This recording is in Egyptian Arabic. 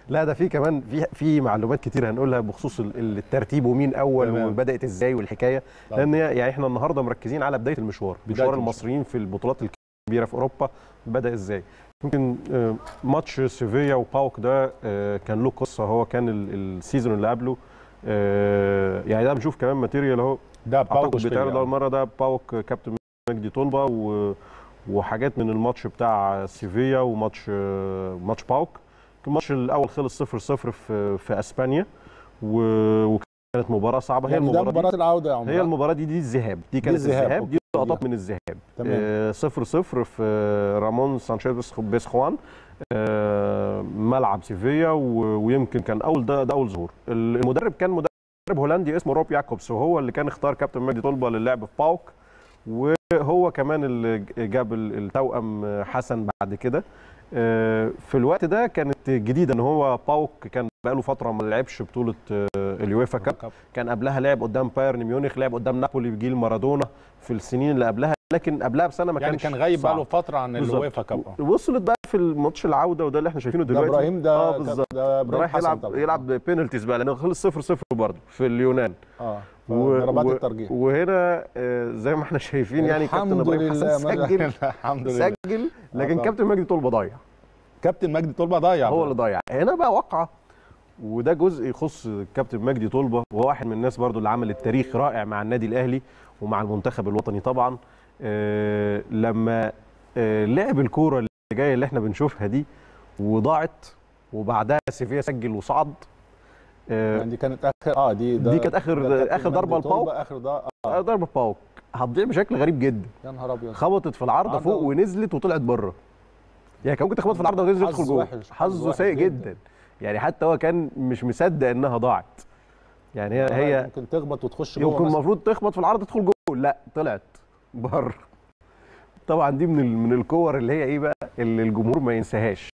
لا ده في كمان في في معلومات كتير هنقولها بخصوص ال- الترتيب ومين اول تمام. وبدات ازاي والحكايه طبعا. لان هي- يعني احنا النهارده مركزين على بدايه المشوار بداية مشوار المشوار. المصريين في البطولات الكبيره في اوروبا بدا ازاي يمكن آه، ماتش سيفيا وباوك ده آه، كان له قصه هو كان ال- السيزون اللي قبله آه، يعني ده بنشوف كمان ماتيريال اهو ده باوك اعتقد بيتعرض اول مره ده باوك كابتن مجدي طلبه و... وحاجات من الماتش بتاع سيفيا وماتش آه، ماتش باوك الماتش الاول خلص 0 0 في في اسبانيا و... وكانت مباراه صعبه هي يعني ده المباراه دي مباراه العوده يا عمر هي المباراه دي دي الذهاب دي كانت الذهاب، الذهاب دي أوكي. لقطات من الذهاب تمام. 0 0 في رامون سانشيز بيسخوان آه، ملعب سيفيا و- ويمكن كان اول ده, ده اول ظهور المدرب كان مدرب هولندي اسمه روب ياكوبس وهو اللي كان اختار كابتن مجدي طلبه للعب في باوك وهو كمان اللي جاب ال- التوأم حسن بعد كده آه، في الوقت ده كانت جديده ان هو باوك كان بقاله فتره ما لعبش بطوله آه، اليويفا كاب كان قبلها لعب قدام بايرن ميونخ لعب قدام نابولي بجيل مارادونا في السنين اللي قبلها لكن قبلها بسنه ما يعني كانش كان غايب صعب. بقاله فتره عن بالظبط. الويفا كاب آه. وصلت بقى في الماتش العوده وده اللي احنا شايفينه ده دلوقتي ابراهيم ده اه بالظبط ده ابراهيم رايح حسن يلعب طبعا. يلعب بينالتيز بقى لانه خلص 0 0 برضه في اليونان اه و- ضربات و- الترجيح وهنا آه، زي ما احنا شايفين يعني كابتن الحمد ابراهيم لله حسن ما- سجل الحمد لله سجل لكن طبعا. كابتن مجدي طلبه ضيع كابتن مجدي طلبه ضيع هو اللي ضيع هنا بقى وقعه وده جزء يخص كابتن مجدي طلبه وهو واحد من الناس برضو اللي عمل التاريخ رائع مع النادي الاهلي ومع المنتخب الوطني طبعا آه لما آه لعب الكوره اللي جايه اللي احنا بنشوفها دي وضاعت وبعدها سيفيا سجل وصعد آه يعني دي كانت اخر اه دي ده دي كانت آخر- ده كابتن آخر ضربة مجدي طلبة، لباوك. اخر ده آه، اه ضربه باوك هتضيع بشكل غريب جدا يا نهار ابيض خبطت في العارضه عارضة فوق و- ونزلت وطلعت بره يعني كان ممكن تخبط في العارضه وتنزل حظ تدخل جوه وحش، حظ حظه وحش سيء جدا. جدا يعني حتى هو كان مش مصدق انها ضاعت يعني هي هي ممكن تخبط وتخش جوه يمكن مثلا. المفروض تخبط في العارضه تدخل جوه لا طلعت بره طبعا دي من ال- من الكور اللي هي ايه بقى اللي الجمهور ما ينساهاش